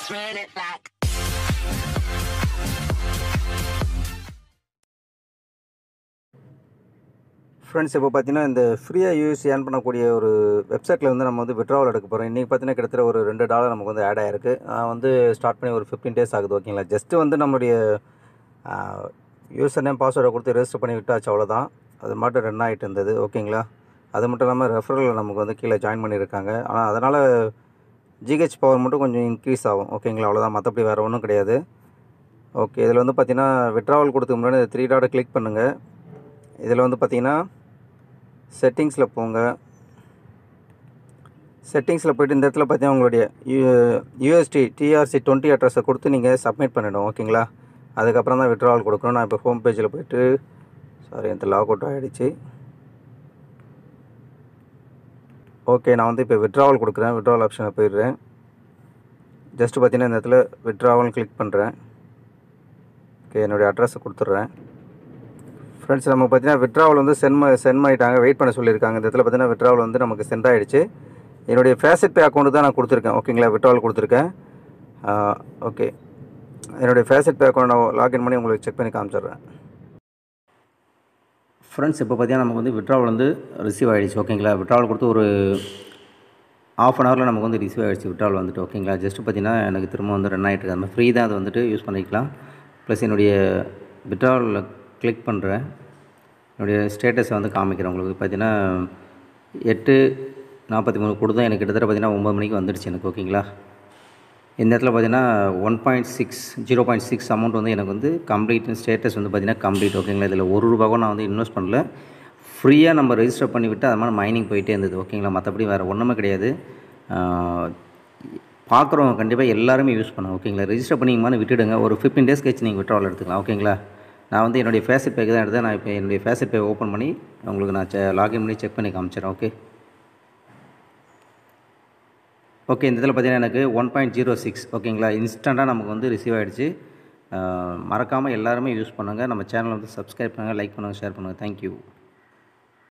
Run it back. Friends இப்போ பார்த்தீங்கன்னா இந்த ஃப்ரீயாக யூஸ் ஏர்ன் பண்ணக்கூடிய ஒரு வெப்சைட்டில் வந்து நம்ம வந்து விட்ராவல் எடுக்க போகிறோம் இன்றைக்கி பார்த்தீங்கன்னா கிட்டத்தட்ட ஒரு ரெண்டு டாலர் நமக்கு வந்து ஆட் ஆயிருக்கு நான் வந்து ஸ்டார்ட் பண்ணி ஒரு ஃபிஃப்டீன் டேஸ் ஆகுது ஓகேங்களா ஜஸ்ட்டு வந்து நம்மளுடைய யூசர் நேம் பாஸ்வேர்டை கொடுத்து ரெஜிஸ்டர் பண்ணி விட்டாச்சு அவ்வளோதான் அது மட்டும் ரன் ஆகிட்டு இருந்தது ஓகேங்களா அது மட்டும் இல்லாமல் ரெஃபரல் நமக்கு வந்து கீழே ஜாயின் பண்ணியிருக்காங்க ஆனால் அதனால் ஜிஹெச் பவர் மட்டும் கொஞ்சம் இன்க்ரீஸ் ஆகும் ஓகேங்களா அவ்வளோதான் மற்றபடி வேறு ஒன்றும் கிடையாது ஓகே இதில் வந்து பார்த்தீங்கன்னா விட்ராவல் கொடுத்துக்கு முன்னாடி த்ரீ டாட்டை கிளிக் பண்ணுங்கள் இதில் வந்து பார்த்தீங்கன்னா செட்டிங்ஸில் போங்க செட்டிங்ஸில் போய்ட்டு இந்த இடத்துல பார்த்தீங்கன்னா உங்களுடைய யூஎஸ்டி டிஆர்சி டுவெண்ட்டி அட்ரஸை கொடுத்து நீங்கள் சப்மிட் பண்ணிவிடும் ஓகேங்களா அதுக்கப்புறம் தான் விட்ராவல் கொடுக்கணும் நான் இப்போ ஹோம் பேஜில் போயிட்டு சாரி இந்த லாக் அவுட் ஆகிடுச்சு ஓகே நான் வந்து இப்போ விட்ராவல் கொடுக்குறேன் விட்ராவல் ஆப்ஷனை போயிடுறேன் ஜஸ்ட் பார்த்தீங்கன்னா இந்த இடத்துல விட்ராவல் கிளிக் பண்ணுறேன் ஓகே என்னுடைய அட்ரஸை கொடுத்துட்றேன் ஃப்ரெண்ட்ஸ் நம்ம பார்த்தீங்கன்னா விட்ராவல் வந்து சென்ட் சென்ட் பண்ணிட்டாங்க வெயிட் பண்ண சொல்லியிருக்காங்க இந்த இடத்துல பார்த்தீங்கன்னா விட்ராவல் வந்து நமக்கு சென்ட் ஆகிடுச்சு என்னுடைய ஃபேசட் பே அக்கௌண்ட்டு தான் நான் கொடுத்துருக்கேன் ஓகேங்களா விட்ராவல் கொடுத்துருக்கேன் ஓகே என்னுடைய ஃபேசட் பே அக்கௌண்ட் நான் லாகின் பண்ணி உங்களுக்கு செக் பண்ணி காமிச்சிடுறேன் ஃப்ரெண்ட்ஸ் இப்போ பார்த்தீங்கன்னா நமக்கு வந்து விட்ராவல் வந்து ரிசீவ் ஆகிடுச்சு ஓகேங்களா விட்ராவல் கொடுத்து ஒரு ஆஃப் அன் ஹவரில் நமக்கு வந்து ரிசீவ் ஆகிடுச்சு விட்ராவல் வந்துட்டு ஓகேங்களா ஜஸ்ட் பார்த்தீங்கன்னா எனக்கு திரும்ப வந்து ரன் ஆகிட்டு இருக்கு அந்த ஃப்ரீ தான் அது வந்துட்டு யூஸ் பண்ணிக்கலாம் ப்ளஸ் என்னுடைய விட்ராவலில் கிளிக் பண்ணுறேன் என்னுடைய ஸ்டேட்டஸை வந்து காமிக்கிறேன் உங்களுக்கு பார்த்தீங்கன்னா எட்டு நாற்பத்தி மூணு கொடுத்தா எனக்கு கிட்டத்தட்ட பார்த்தீங்கன்னா ஒம்பது மணிக்கு வந்துடுச்சு எனக்கு ஓகேங்களா இந்த இடத்துல பார்த்தீங்கன்னா one point six zero point six amount வந்து எனக்கு வந்து கம்ப்ளீட் ஸ்டேட்டஸ் வந்து பார்த்தீங்கன்னா கம்ப்ளீட் ஓகேங்களா இதில் ஒரு ரூபாவும் நான் வந்து இன்வெஸ்ட் பண்ணல ஃப்ரீயாக நம்ம ரெஜிஸ்டர் பண்ணி விட்டு அது மாதிரி மைனிங் போயிட்டே இருந்தது ஓகேங்களா மற்றபடி வேறு ஒன்றுமே கிடையாது பார்க்குறவங்க கண்டிப்பாக எல்லாருமே யூஸ் பண்ணுங்க ஓகேங்களா ரெஜிஸ்டர் பண்ணிங்கன்னு விட்டுடுங்க ஒரு ஃபிஃப்டீன் டேஸ் கழிச்சு நீங்கள் விட்ராவல் எடுத்துக்கலாம் ஓகேங்களா நான் வந்து என்னுடைய ஃபேஸட் பேக்கு தான் எடுத்தேன் நான் இப்போ என்னுடைய ஃபேஸட் பே ஓப்பன் பண்ணி உங்களுக்கு நான் லாகின் பண்ணி செக் பண்ணி காமிச்சிடறேன் ஓகே ஓகே இந்த இதில் பார்த்தீங்கன்னா எனக்கு ஒன் பாயிண்ட் ஜீரோ சிக்ஸ் ஓகேங்களா இன்ஸ்டண்ட்டாக நமக்கு வந்து ரிசீவ் ஆகிடுச்சு மறக்காமல் எல்லாருமே யூஸ் பண்ணுங்கள் நம்ம சேனலை வந்து சப்ஸ்கிரைப் பண்ணுங்கள் லைக் பண்ணுங்கள் ஷேர் பண்ணுங்கள் தேங்க்யூ